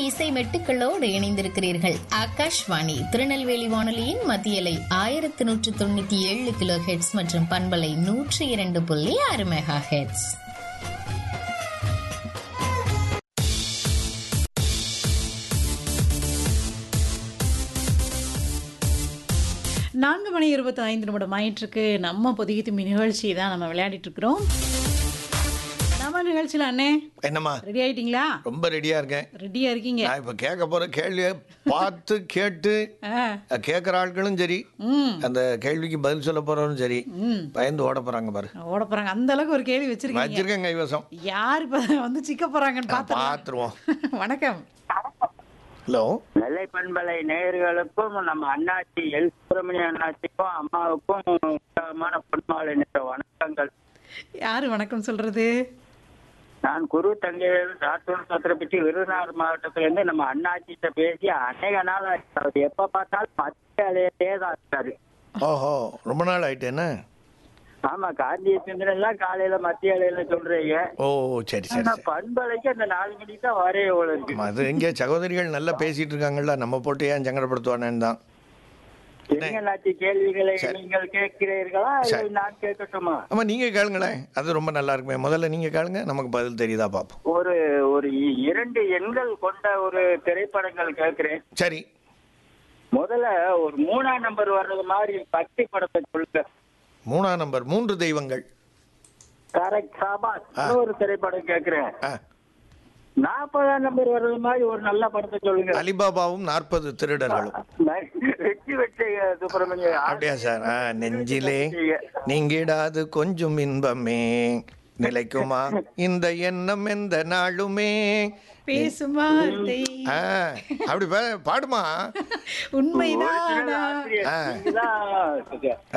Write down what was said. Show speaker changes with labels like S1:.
S1: இசை மெட்டுக்களோடு இணைந்திருக்கிறீர்கள் ஆகாஷ்வாணி திருநெல்வேலி வானொலியின் மத்தியலை ஆயிரத்தி நூற்று தொண்ணூத்தி ஏழு கிலோ ஹெட்ஸ் மற்றும் பண்பலை நூற்றி இரண்டு புள்ளி ஆறு மெகா ஹெட்ஸ்
S2: நான்கு மணி இருபத்தி ஐந்து நிமிடம் ஆயிட்டிருக்கு நம்ம பொதிகை தும்பி நிகழ்ச்சி தான் நம்ம விளையாடிட்டு இருக்கிறோம் நம்ம நிகழ்ச்சியில் அண்ணே
S3: என்னம்மா
S2: ரெடி ஆயிட்டீங்களா
S3: ரொம்ப ரெடியா இருக்கேன்
S2: ரெடியா இருக்கீங்க
S3: நான் இப்ப கேட்க போற கேள்வியை பார்த்து கேட்டு
S2: ஆ,
S3: கேட்குற ஆட்களும் சரி
S2: ம்
S3: அந்த கேள்விக்கு பதில் சொல்ல போறவரும் சரி
S2: ம்
S3: பயந்து ஓட போறாங்க பாரு
S2: ஓட போறாங்க அந்த அளவுக்கு ஒரு கேள்வி வச்சிருக்கீங்க
S3: வச்சிருக்கேன் கைவசம்
S2: யார் இப்ப வந்து சிக்க போறாங்கன்னு பார்த்தா
S3: பார்த்துருவோம்
S2: வணக்கம்
S3: ஹலோ
S4: நெல்லை பண்பலை நேயர்களுக்கும் நம்ம அண்ணாச்சி எல் சுப்பிரமணிய அண்ணாச்சிக்கும் அம்மாவுக்கும் உத்தமமான பொன்மாலை நேர வணக்கங்கள்
S2: யாரு வணக்கம் சொல்றது
S4: நான் குரு தங்கையில் சாத்தூர் சத்திரப்பட்டி விருதுநகர் மாவட்டத்துல இருந்து நம்ம அண்ணாச்சிட்ட பேசி அநேக நாள் ஆச்சு. அவர் எப்ப பார்த்தாலும் மத்திய அலையிலே தான் இருக்காரு
S3: ஓஹோ ரொம்ப நாள் ஆயிட்டு என்ன
S4: ஆமா காந்திய சந்திரன் எல்லாம் காலையில மத்திய அலையில சொல்றீங்க
S3: ஓ சரி சரி
S4: ஆனா
S3: சரி
S4: பண்பலைக்கு அந்த நாலு மணிக்கு தான் வரே இவ்வளவு இருக்கு
S3: அது இங்கே சகோதரிகள் நல்லா பேசிட்டு இருக்காங்கல்ல நம்ம போட்டு ஏன் சங்கடப்படுத்துவானேன்னு தான்
S4: எங்க அண்ணாச்சி கேள்விகளை நீங்கள் கேட்கிறீர்களா இல்லை
S3: சரி.
S4: நான் கேட்கட்டுமா
S3: ஆமா நீங்க கேளுங்களேன் அது ரொம்ப நல்லா இருக்குமே முதல்ல நீங்க கேளுங்க நமக்கு பதில் தெரியுதா பார்ப்போம்
S4: ஒரு ஒரு இ- இரண்டு எண்கள் கொண்ட ஒரு திரைப்படங்கள் கேட்கிறேன்
S3: சரி
S4: முதல்ல ஒரு மூணாம் நம்பர் வர்றது மாதிரி பக்தி படத்தை சொல்லுங்க
S3: மூணாம் நம்பர் மூன்று தெய்வங்கள்
S4: கரெக்ட் சாபாஸ்
S3: ஆ.
S4: ஒரு திரைப்படம் கேட்கிறேன்
S3: ஆ
S4: நாற்பதாம் நம்பர் வர்றது மாதிரி ஒரு நல்ல படத்தை சொல்லுங்க
S3: அலிபாபாவும் நாற்பது திருடர்களும்
S4: வெற்றி வெற்றி சுப்பிரமணிய
S3: அப்படியா சார் ஆ நெஞ்சிலே நீங்கிடாது கொஞ்சம் இன்பமே நிலைக்குமா இந்த எண்ணம் எந்த நாளுமே
S2: பேசும் வார்த்தை
S3: ஆ அப்படி பா- பாடுமா
S2: உண்மைதானா
S4: ஆசிரியர் நீங்கதான்